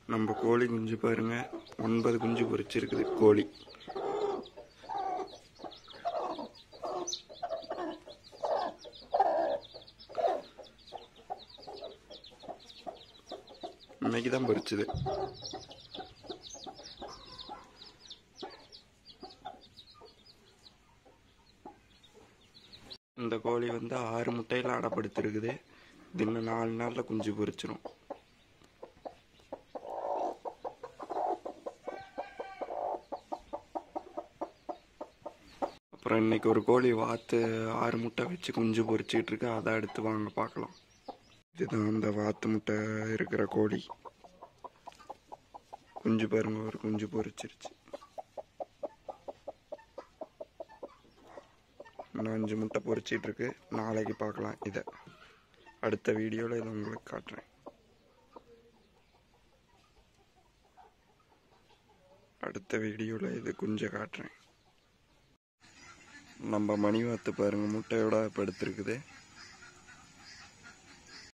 நம்ம கோழி குஞ்சு பாருங்க ஒன்பது குஞ்சு பொரிச்சிருக்குது கோழி இன்னைக்கு தான் பொரிச்சுது இந்த கோழி வந்து ஆறு முட்டையில் அடப்படுத்திருக்குது இது இன்னும் நாலு நாளில் குஞ்சு பொரிச்சிரும் அப்புறம் இன்னைக்கு ஒரு கோழி வாத்து ஆறு முட்டை வச்சு குஞ்சு பொரிச்சிட்டு இருக்கு அதை எடுத்து வாங்க பார்க்கலாம் இதுதான் அந்த வாத்து முட்டை இருக்கிற கோழி குஞ்சு பாருங்க ஒரு குஞ்சு பொரிச்சிருச்சு இன்னும் அஞ்சு முட்டை பொரிச்சிட்டு இருக்கு நாளைக்கு பார்க்கலாம் இதை அடுத்த வீடியோவில் இதை உங்களுக்கு காட்டுறேன் அடுத்த வீடியோவில் இது குஞ்சை காட்டுறேன் நம்ம மணி வாத்து பாருங்க முட்டையோட படுத்திருக்குது